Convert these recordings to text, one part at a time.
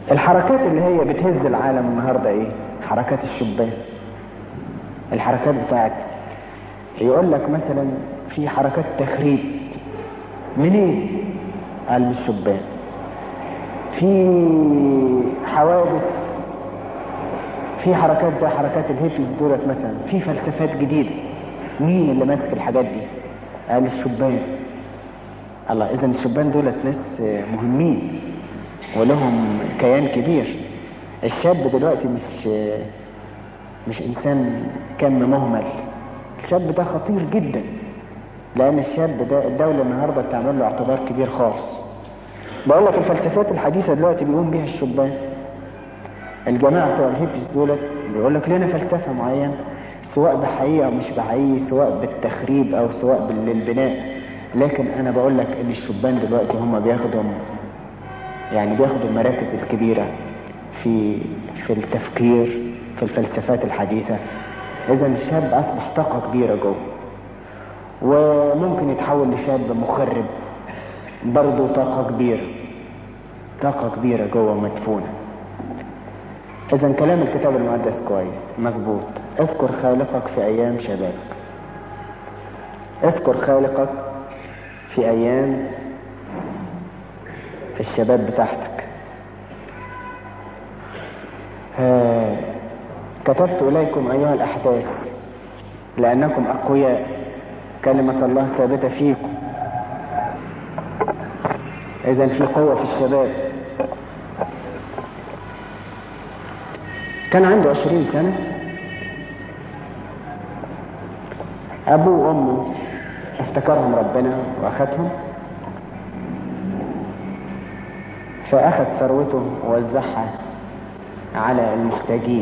الحركات اللي هي بتهز العالم النهاردة ايه حركات الشبان الحركات بتاعت يقول لك مثلا في حركات تخريب منين قال من الشبان في حوادث في حركات زي حركات الهيبيز دولت مثلا في فلسفات جديدة مين اللي ماسك الحاجات دي قال الشبان الله اذا الشبان دولت ناس مهمين ولهم كيان كبير الشاب دلوقتي مش مش انسان كم مهمل الشاب ده خطير جدا لان الشاب ده الدولة النهاردة بتعمل له اعتبار كبير خالص بقول لك الفلسفات الحديثة دلوقتي بيقوم بيها الشبان الجماعة بتوع الهيبيز دولت بيقول لك لنا فلسفة معينة سواء بحقيقة او مش بحقيقة سواء بالتخريب او سواء بالبناء لكن انا بقول لك ان الشبان دلوقتي هم بياخدوا يعني بياخدوا المراكز الكبيرة في في التفكير في الفلسفات الحديثة اذا الشاب اصبح طاقة كبيرة جوه وممكن يتحول لشاب مخرب برضه طاقة كبيرة طاقة كبيرة جوه مدفونة اذا كلام الكتاب المقدس كويس مظبوط اذكر خالقك في ايام شبابك اذكر خالقك في ايام الشباب بتاعتك ها كتبت اليكم ايها الاحداث لانكم اقوياء كلمة الله ثابتة فيكم اذا في قوة في الشباب كان عنده عشرين سنة ابوه وامه افتكرهم ربنا واخدهم فاخذ ثروته ووزعها على المحتاجين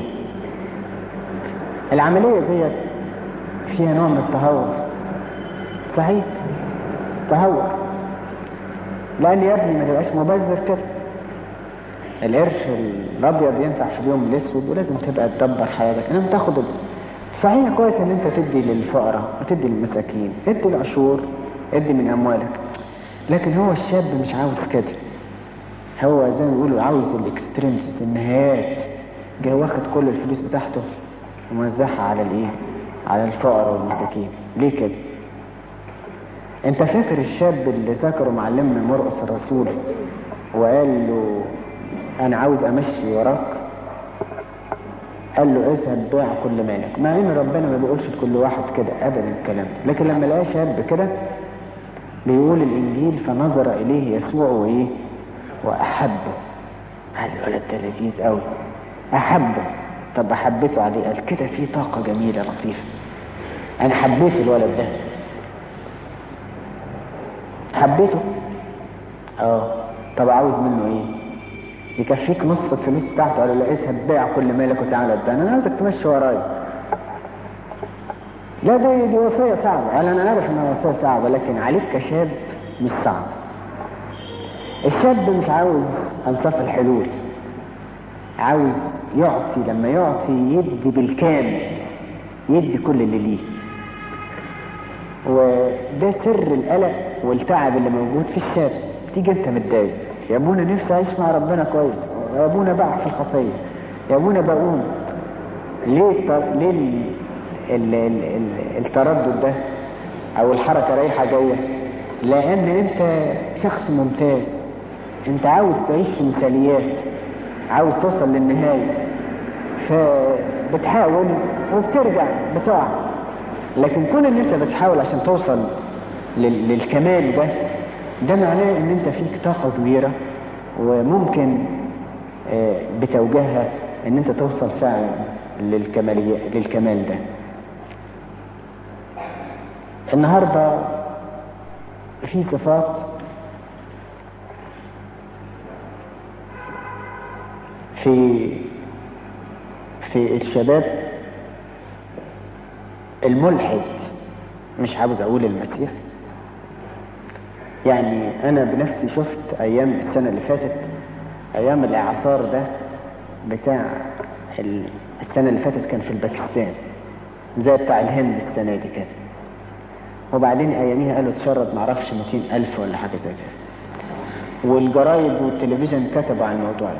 العملية ديت فيها نوع من التهور صحيح تهور لان يا ابني ما تبقاش مبذر كده القرش الابيض ينفع في اليوم الاسود ولازم تبقى تدبر حياتك انما تاخد صحيح كويس ان انت تدي للفقراء وتدي للمساكين ادي العشور ادي من اموالك لكن هو الشاب مش عاوز كده هو زي ما بيقولوا عاوز الاكستريمز النهايات جاي واخد كل الفلوس بتاعته وموزعها على الايه على الفقراء والمساكين ليه كده انت فاكر الشاب اللي ذكره معلمنا مرقس الرسول وقال له انا عاوز امشي وراك قال له اذهب بيع كل مالك مع ان ربنا ما بيقولش لكل واحد كده ابدا الكلام لكن لما لقى شاب كده بيقول الانجيل فنظر اليه يسوع وايه واحبه قال الولد ده لذيذ قوي احبه طب احبته عليه قال كده في طاقه جميله لطيفه انا حبيت الولد ده حبيته اه طب عاوز منه ايه يكفيك نص الفلوس بتاعته قال له اذهب بيع كل مالك وتعالى اداني انا عاوزك تمشي ورايا لا دي دي وصيه صعبه قال انا عارف انها وصيه صعبه لكن عليك كشاب مش صعب الشاب مش عاوز انصاف الحلول عاوز يعطي لما يعطي يدي بالكامل يدي كل اللي ليه وده سر القلق والتعب اللي موجود في الشاب تيجي انت متضايق يا ابونا نفسي اعيش مع ربنا كويس يا ابونا بقع في الخطيه يا ابونا بقوم ليه التر... ليه ال... ال... ال... ال... التردد ده او الحركه رايحه جايه لان انت شخص ممتاز انت عاوز تعيش في مثاليات عاوز توصل للنهايه فبتحاول وبترجع بتقع لكن كون ان انت بتحاول عشان توصل لل... للكمال ده ده معناه ان انت فيك طاقة كبيرة وممكن بتوجهها ان انت توصل فعلا للكمالية للكمال ده النهاردة في صفات في في الشباب الملحد مش عاوز اقول المسيح يعني انا بنفسي شفت ايام السنة اللي فاتت ايام الاعصار ده بتاع السنة اللي فاتت كان في الباكستان زي بتاع الهند السنة دي كده وبعدين اياميها قالوا اتشرد معرفش 200 الف ولا حاجة زي كده والجرايد والتلفزيون كتبوا عن الموضوع ده